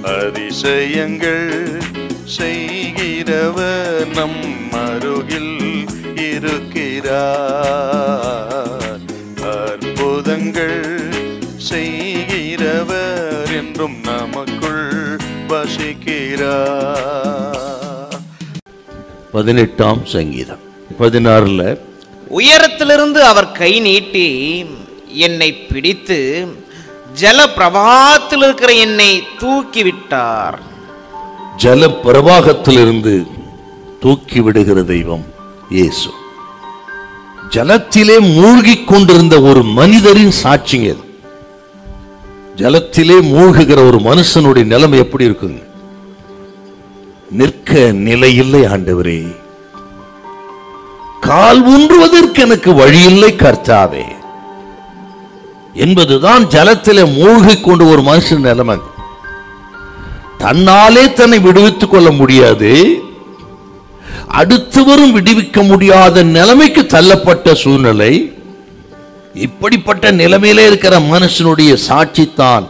அதிசயங்கள் செய்கிறவர் நம் அருகில் இருக்கிறார் அற்புதங்கள் செய்கிறவர் என்றும் நமக்குள் வசிக்கிறார் பதினெட்டாம் சங்கீதம் பதினாறுல உயரத்திலிருந்து அவர் கை நீட்டி என்னை பிடித்து ஜல பிரவாகத்தில் இருக்கிற என்னை தூக்கி விட்டார் ஜல பிரவாகத்திலிருந்து தூக்கி விடுகிற தெய்வம் இயேசு ஜலத்திலே மூழ்கிக் கொண்டிருந்த ஒரு மனிதரின் சாட்சிங்க இது ஜலத்திலே மூழ்குகிற ஒரு மனுஷனுடைய நிலைமை எப்படி இருக்குங்க நிற்க நிலையில்லை ஆண்டவரே கால் ஊன்றுவதற்கு எனக்கு வழியில்லை கர்த்தாவே என்பதுதான் ஜலத்திலே மூழ்கிக் கொண்டு ஒரு மனுஷன் நிலைமை தன்னாலே தன்னை விடுவித்துக் கொள்ள முடியாது அடுத்தவரும் விடுவிக்க முடியாத நிலைமைக்கு தள்ளப்பட்ட சூழ்நிலை இப்படிப்பட்ட நிலைமையிலே இருக்கிற மனுஷனுடைய சாட்சித்தான்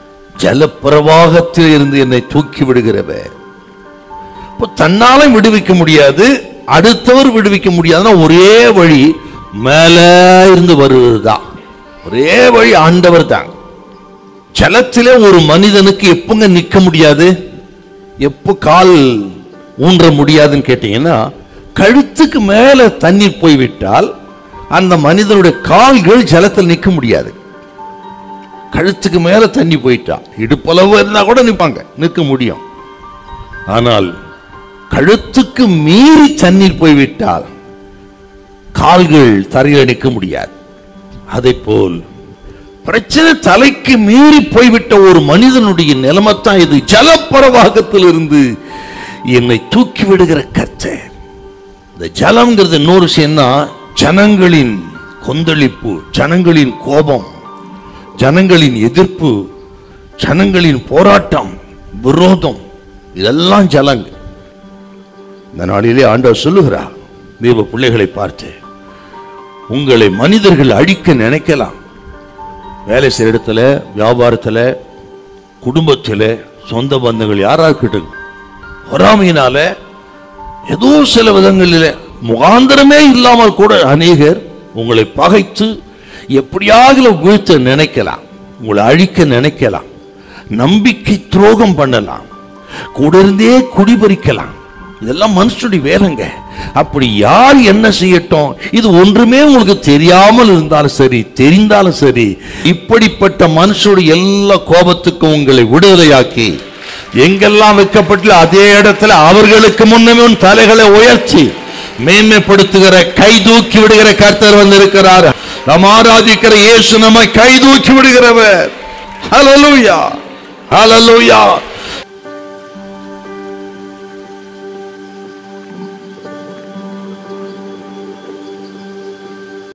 ஜலப்பிரவாகத்தில் இருந்து என்னை தூக்கி விடுகிறவர் இப்போ தன்னாலும் விடுவிக்க முடியாது அடுத்தவர் விடுவிக்க முடியாதுன்னா ஒரே வழி மேல இருந்து வருவதுதான் ஒரே வழி ஆண்டவர் தான் ஜலத்திலே ஒரு மனிதனுக்கு எப்பங்க நிக்க முடியாது எப்போ கால் ஊன்ற முடியாதுன்னு கேட்டீங்கன்னா கழுத்துக்கு மேல தண்ணீர் போய்விட்டால் அந்த மனிதனுடைய கால்கள் ஜலத்தில் நிற்க முடியாது கழுத்துக்கு மேல தண்ணி போயிட்டா இடுப்பளவு இருந்தா கூட நிற்பாங்க நிற்க முடியும் ஆனால் கழுத்துக்கு மீறி தண்ணீர் போய்விட்டால் கால்கள் தரையில் நிற்க முடியாது அதை போல் பிரச்சனை தலைக்கு மீறி போய்விட்ட ஒரு மனிதனுடைய நிலைமைத்தான் இது ஜலப்பிரவாகத்தில் இருந்து என்னை தூக்கி விடுகிற கர்த்தர் இந்த ஜலம்ங்கிறது இன்னொரு விஷயம்னா ஜனங்களின் கொந்தளிப்பு ஜனங்களின் கோபம் ஜனங்களின் எதிர்ப்பு ஜனங்களின் போராட்டம் விரோதம் இதெல்லாம் ஜலங்க இந்த நாளிலே ஆண்டவர் சொல்லுகிறார் தேவ பிள்ளைகளை பார்த்து உங்களை மனிதர்கள் அழிக்க நினைக்கலாம் வேலை செய்கிற இடத்துல வியாபாரத்தில் குடும்பத்தில் சொந்த பந்தங்கள் யாரா இருக்கட்டும் பொறாமையினால ஏதோ சில விதங்களில் முகாந்திரமே இல்லாமல் கூட அநேகர் உங்களை பகைத்து எப்படியாக வீழ்த்த நினைக்கலாம் உங்களை அழிக்க நினைக்கலாம் நம்பிக்கை துரோகம் பண்ணலாம் கூட இருந்தே குடிபறிக்கலாம் இதெல்லாம் மனுஷனுடைய வேலைங்க அப்படி யார் என்ன செய்யட்டும் இது ஒன்றுமே உங்களுக்கு தெரியாமல் இருந்தாலும் சரி தெரிந்தாலும் சரி இப்படிப்பட்ட மனுஷனுடைய எல்லா கோபத்துக்கும் உங்களை விடுதலையாக்கி எங்கெல்லாம் வைக்கப்பட்டு அதே இடத்துல அவர்களுக்கு முன்னமே உன் தலைகளை உயர்த்தி மேன்மைப்படுத்துகிற கை தூக்கி விடுகிற கர்த்தர் வந்திருக்கிறார் நாம் ஆராதிக்கிற இயேசு நம்மை கை தூக்கி விடுகிறவர் ஹalleluya ஹalleluya